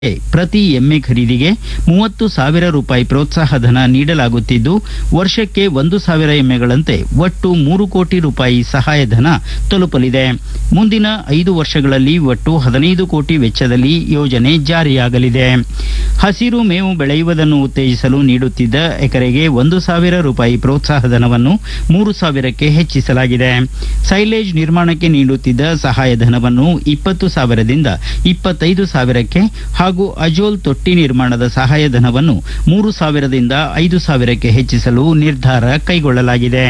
ಪ್ರತಿ ಎಮ್ಮೆ ಖರೀದಿಗೆ ಮೂವತ್ತು ಸಾವಿರ ರೂಪಾಯಿ ಪ್ರೋತ್ಸಾಹ ಧನ ನೀಡಲಾಗುತ್ತಿದ್ದು ವರ್ಷಕ್ಕೆ ಒಂದು ಸಾವಿರ ಎಮ್ಮೆಗಳಂತೆ ಒಟ್ಟು ಮೂರು ಕೋಟಿ ರೂಪಾಯಿ ಸಹಾಯಧನ ತಲುಪಲಿದೆ ಮುಂದಿನ ಐದು ವರ್ಷಗಳಲ್ಲಿ ಒಟ್ಟು ಹದಿನೈದು ಕೋಟಿ ವೆಚ್ಚದಲ್ಲಿ ಯೋಜನೆ ಜಾರಿಯಾಗಲಿದೆ ಹಸಿರು ಮೇವು ಬೆಳೆಯುವುದನ್ನು ಉತ್ತೇಜಿಸಲು ನೀಡುತ್ತಿದ್ದ ಎಕರೆಗೆ ಒಂದು ಸಾವಿರ ರೂಪಾಯಿ ಪ್ರೋತ್ಸಾಹ ಧನವನ್ನು ಮೂರು ಸಾವಿರಕ್ಕೆ ಹೆಚ್ಚಿಸಲಾಗಿದೆ ಸೈಲೇಜ್ ನಿರ್ಮಾಣಕ್ಕೆ ನೀಡುತ್ತಿದ್ದ ಸಹಾಯಧನವನ್ನು ಇಪ್ಪತ್ತು ಸಾವಿರದಿಂದ ಇಪ್ಪತ್ತೈದು ಸಾವಿರಕ್ಕೆ ಹಾಗೂ ಅಜೋಲ್ ತೊಟ್ಟಿ ನಿರ್ಮಾಣದ ಸಹಾಯಧನವನ್ನು ಮೂರು ಸಾವಿರದಿಂದ ಐದು ಸಾವಿರಕ್ಕೆ ಹೆಚ್ಚಿಸಲು ನಿರ್ಧಾರ ಕೈಗೊಳ್ಳಲಾಗಿದೆ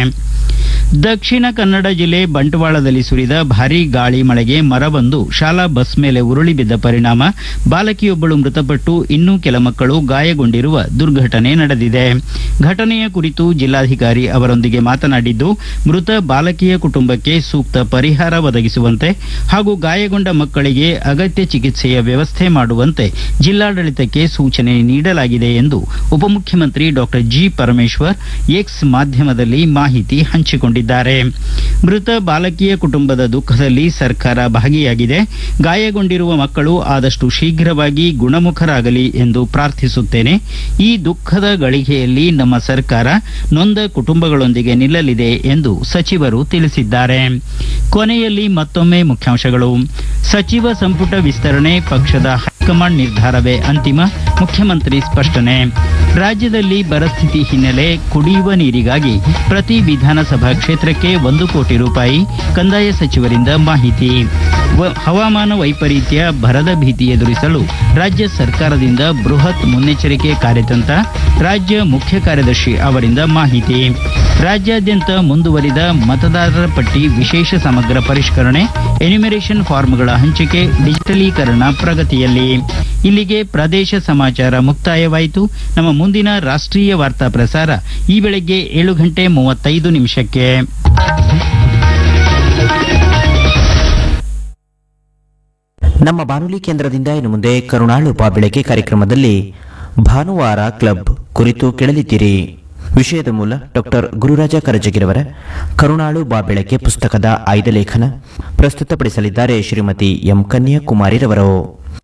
ದಕ್ಷಿಣ ಕನ್ನಡ ಜಿಲ್ಲೆ ಬಂಟ್ವಾಳದಲ್ಲಿ ಸುರಿದ ಭಾರೀ ಗಾಳಿ ಮಳೆಗೆ ಮರವೊಂದು ಶಾಲಾ ಬಸ್ ಮೇಲೆ ಉರುಳಿ ಬಿದ್ದ ಪರಿಣಾಮ ಬಾಲಕಿಯೊಬ್ಬಳು ಮೃತಪಟ್ಟು ಇನ್ನೂ ಕೆಲ ಮಕ್ಕಳು ಗಾಯಗೊಂಡಿರುವ ದುರ್ಘಟನೆ ನಡೆದಿದೆ ಘಟನೆಯ ಕುರಿತು ಜಿಲ್ಲಾಧಿಕಾರಿ ಅವರೊಂದಿಗೆ ಮಾತನಾಡಿದ್ದು ಮೃತ ಬಾಲಕಿಯ ಕುಟುಂಬಕ್ಕೆ ಸೂಕ್ತ ಪರಿಹಾರ ಒದಗಿಸುವಂತೆ ಹಾಗೂ ಗಾಯಗೊಂಡ ಮಕ್ಕಳಿಗೆ ಅಗತ್ಯ ಚಿಕಿತ್ಸೆಯ ವ್ಯವಸ್ಥೆ ಮಾಡುವಂತೆ ಜಿಲ್ಲಾಡಳಿತಕ್ಕೆ ಸೂಚನೆ ನೀಡಲಾಗಿದೆ ಎಂದು ಉಪಮುಖ್ಯಮಂತ್ರಿ ಡಾಕ್ಟರ್ ಜಿ ಪರಮೇಶ್ವರ್ ಎಕ್ಸ್ ಮಾಧ್ಯಮದಲ್ಲಿ ಮಾಹಿತಿ ಹಂಚಿಕೊಂಡಿದ್ದಾರೆ ಮೃತ ಬಾಲಕಿಯ ಕುಟುಂಬದ ದುಃಖದಲ್ಲಿ ಸರ್ಕಾರ ಭಾಗಿಯಾಗಿದೆ ಗಾಯಗೊಂಡಿರುವ ಮಕ್ಕಳು ಆದಷ್ಟು ಶೀಘ್ರವಾಗಿ ಗುಣಮುಖರಾಗಲಿ ಎಂದು ಪ್ರಾರ್ಥಿಸುತ್ತೇನೆ ಈ ದುಃಖದ ಗಳಿಗೆಯಲ್ಲಿ ನಮ್ಮ ಸರ್ಕಾರ ನೊಂದ ಕುಟುಂಬಗಳೊಂದಿಗೆ ನಿಲ್ಲಲಿದೆ ಎಂದು ಸಚಿವರು ತಿಳಿಸಿದ್ದಾರೆ ಕೊನೆಯಲ್ಲಿ ಮತ್ತೊಮ್ಮೆ ಮುಖ್ಯಾಂಶಗಳು ಸಚಿವ ಸಂಪುಟ ವಿಸ್ತರಣೆ ಪಕ್ಷದ ಹೈಕಮಾಂಡ್ ನಿರ್ಧಾರವೇ ಅಂತಿಮ ಮುಖ್ಯಮಂತ್ರಿ ಸ್ಪಷ್ಟನೆ ರಾಜ್ಯದಲ್ಲಿ ಬರಸ್ಥಿತಿ ಹಿನ್ನೆಲೆ ಕುಡಿಯುವ ನೀರಿಗಾಗಿ ಪ್ರತಿ ವಿಧಾನಸಭಾ ಕ್ಷೇತ್ರಕ್ಕೆ ಒಂದು ಕೋಟಿ ರೂಪಾಯಿ ಕಂದಾಯ ಸಚಿವರಿಂದ ಮಾಹಿತಿ ವ- ಹವಾಮಾನ ವೈಪರೀತ್ಯ ಬರದ ಭೀತಿ ಎದುರಿಸಲು ರಾಜ್ಯ ಸರ್ಕಾರದಿಂದ ಬೃಹತ್ ಮುನ್ನೆಚ್ಚರಿಕೆ ಕಾರ್ಯತಂತ್ರ ರಾಜ್ಯ ಮುಖ್ಯ ಕಾರ್ಯದರ್ಶಿ ಅವರಿಂದ ಮಾಹಿತಿ ರಾಜ್ಯಾದ್ಯಂತ ಮುಂದುವರಿದ ಮತದಾರರ ಪಟ್ಟಿ ವಿಶೇಷ ಸಮಗ್ರ ಪರಿಷ್ಕರಣೆ ಎನ್ಯುಮರೇಷನ್ ಫಾರ್ಮ್ಗಳ ಹಂಚಿಕೆ ಡಿಜಿಟಲೀಕರಣ ಪ್ರಗತಿಯಲ್ಲಿ ಇಲ್ಲಿಗೆ ಪ್ರದೇಶ ಸಮಾಚಾರ ಮುಕ್ತಾಯವಾಯಿತು ನಮ್ಮ ಮುಂದಿನ ರಾಷ್ಟ್ರೀಯ ವಾರ್ತಾ ಪ್ರಸಾರ ಈ ಬೆಳಗ್ಗೆ ಏಳು ಗಂಟೆ ಮೂವತ್ತೈದು ನಿಮಿಷಕ್ಕೆ ನಮ್ಮ ಬಾನುಲಿ ಕೇಂದ್ರದಿಂದ ಇನ್ನು ಮುಂದೆ ಕರುಣಾಳು ಬಾ ಬೆಳಗ್ಗೆ ಕಾರ್ಯಕ್ರಮದಲ್ಲಿ ಭಾನುವಾರ ಕ್ಲಬ್ ಕುರಿತು ಕೇಳಲಿದ್ದೀರಿ ವಿಷಯದ ಮೂಲ ಡಾಕ್ಟರ್ ಗುರುರಾಜ ಕರಜಗಿರವರ ಕರುಣಾಳು ಬಾ ಬೆಳಗ್ಗೆ ಪುಸ್ತಕದ ಆಯ್ದ ಲೇಖನ ಪ್ರಸ್ತುತಪಡಿಸಲಿದ್ದಾರೆ ಶ್ರೀಮತಿ ಎಂ ಕನ್ಯಾಕುಮಾರಿರವರು